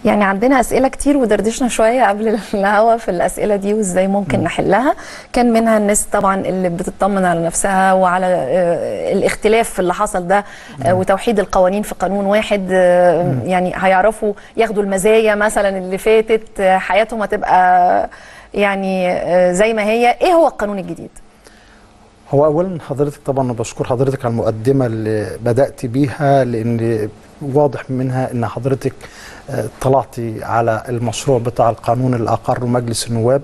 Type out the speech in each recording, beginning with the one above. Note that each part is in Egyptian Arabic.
يعني عندنا اسئله كتير ودردشنا شويه قبل الهوا في الاسئله دي وازاي ممكن م. نحلها كان منها الناس طبعا اللي بتطمن على نفسها وعلى آه، الاختلاف اللي حصل ده آه، وتوحيد القوانين في قانون واحد آه، يعني هيعرفوا ياخدوا المزايا مثلا اللي فاتت آه، حياتهم هتبقى يعني آه، زي ما هي ايه هو القانون الجديد هو اولا حضرتك طبعا أنا بشكر حضرتك على المقدمه اللي بدات بيها لان واضح منها ان حضرتك آه، طلعتي على المشروع بتاع القانون اللي اقره مجلس النواب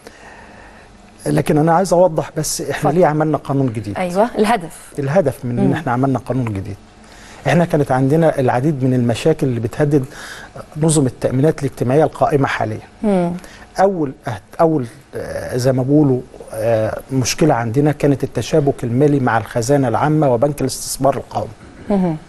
لكن انا عايز اوضح بس احنا اتفضل. ليه عملنا قانون جديد ايوه الهدف الهدف من ان احنا عملنا قانون جديد احنا كانت عندنا العديد من المشاكل اللي بتهدد نظم التامينات الاجتماعيه القائمه حاليا مم. اول أهت- اول آه، زي ما بيقولوا آه، مشكله عندنا كانت التشابك المالي مع الخزانه العامه وبنك الاستثمار القومي مهم.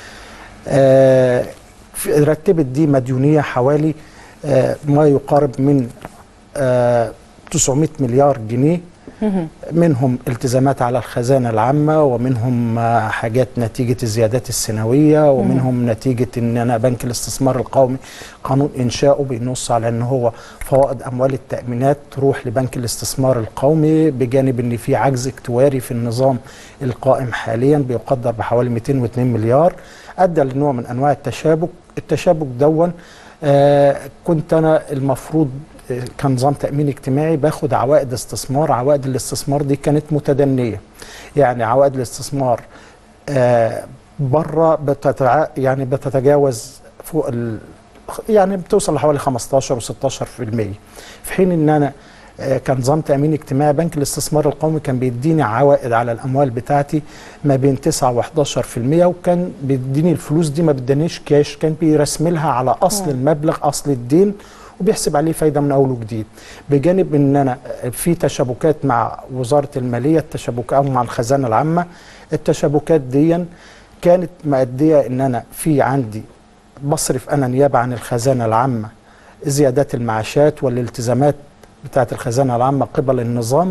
آه، في- رتبت دي مديونيه حوالي آه، ما يقارب من آه، 900 مليار جنيه مهم. منهم التزامات على الخزانة العامة ومنهم آه، حاجات نتيجة الزيادات السنوية ومنهم نتيجة ان انا بنك الاستثمار القومي قانون انشاؤه بينص على ان هو فوائد اموال التأمينات تروح لبنك الاستثمار القومي بجانب ان في عجز اكتواري في النظام القائم حاليا بيقدر بحوالي 202 مليار ادى لنوع من انواع التشابك التشابك دون آه كنت انا المفروض آه، كنظام تأمين اجتماعي باخد عوائد استثمار عوائد الاستثمار دي كانت متدنية يعني عوائد الاستثمار آه بره بتتع... يعني بتتجاوز فوق ال... يعني بتوصل لحوالي 15 و16% في حين ان انا آه، كنظام تامين اجتماعي بنك الاستثمار القومي كان بيديني عوائد على الاموال بتاعتي ما بين 9 و11% وكان بيديني الفلوس دي ما بيدانيش كاش كان بيرسملها على اصل المبلغ اصل الدين وبيحسب عليه فايده من اول وجديد بجانب ان انا في تشابكات مع وزاره الماليه التشابك او مع الخزانه العامه التشابكات دي كانت مؤديه ان انا في عندي بصرف انا نيابه عن الخزانه العامه زيادات المعاشات والالتزامات بتاعه الخزانه العامه قبل النظام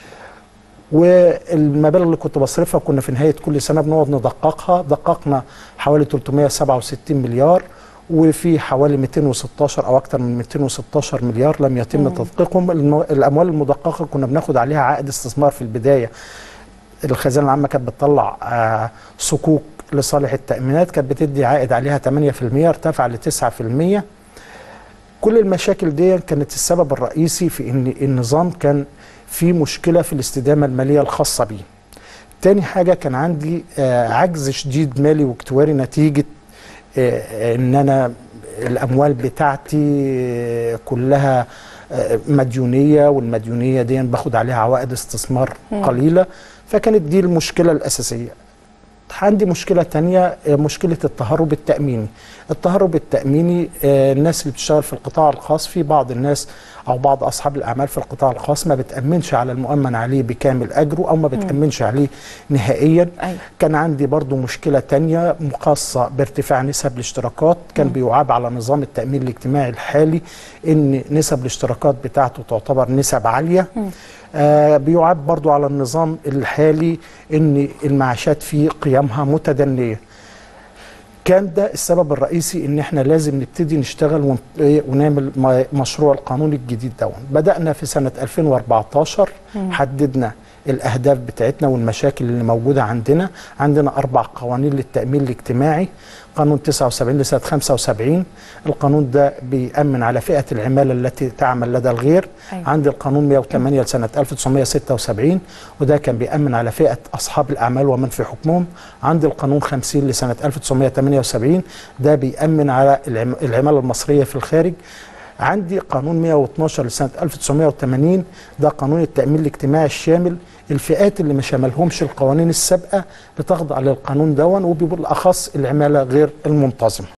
والمبالغ اللي كنت بصرفها كنا في نهايه كل سنه بنقعد ندققها دققنا حوالي 367 مليار وفي حوالي 216 او اكثر من 216 مليار لم يتم تدقيقهم الم- الاموال المدققه كنا بناخد عليها عائد استثمار في البدايه الخزانه العامه كانت بتطلع آه، صكوك لصالح التامينات كانت بتدي عائد عليها 8% ارتفع ل 9% كل المشاكل دي كانت السبب الرئيسي في ان النظام كان في مشكله في الاستدامه الماليه الخاصه بيه. تاني حاجه كان عندي آه، عجز شديد مالي واكتواري نتيجه آه، ان انا الاموال بتاعتي آه، كلها آه، مديونيه والمديونيه دي باخد عليها عوائد استثمار قليله فكانت دي المشكله الاساسيه. عندي مشكلة تانية آه، مشكلة التهرب التأميني التهرب التأميني آه، الناس اللي بتشتغل في القطاع الخاص في بعض الناس أو بعض أصحاب الأعمال في القطاع الخاص ما بتأمنش على المؤمن عليه بكامل أجره أو ما بتأمنش عليه نهائيا أيوة. كان عندي برضو مشكلة تانية خاصة بارتفاع نسب الاشتراكات كان بيعاب على نظام التأمين الاجتماعي الحالي إن نسب الاشتراكات بتاعته تعتبر نسب عالية آه بيعاب برضو على النظام الحالي ان المعاشات فيه قيمها متدنيه كان ده السبب الرئيسي ان احنا لازم نبتدي نشتغل ون- إيه ونعمل م- مشروع القانون الجديد ده بدأنا في سنة 2014 حددنا الأهداف بتاعتنا والمشاكل اللي موجودة عندنا عندنا أربع قوانين للتأمين الاجتماعي قانون 79 لسنة 75 القانون ده بيأمن على فئة العمالة التي تعمل لدى الغير أيوة. عندي القانون 108 لسنة 1976 وده كان بيأمن على فئة أصحاب الأعمال ومن في حكمهم عندي القانون 50 لسنة 1978 ده بيأمن على العم- العمالة المصرية في الخارج عندي قانون 112 لسنة 1980 ده قانون التأمين الاجتماعي الشامل الفئات اللي ما شملهمش القوانين السابقة بتخضع للقانون دون وبالأخص العمالة غير المنتظمة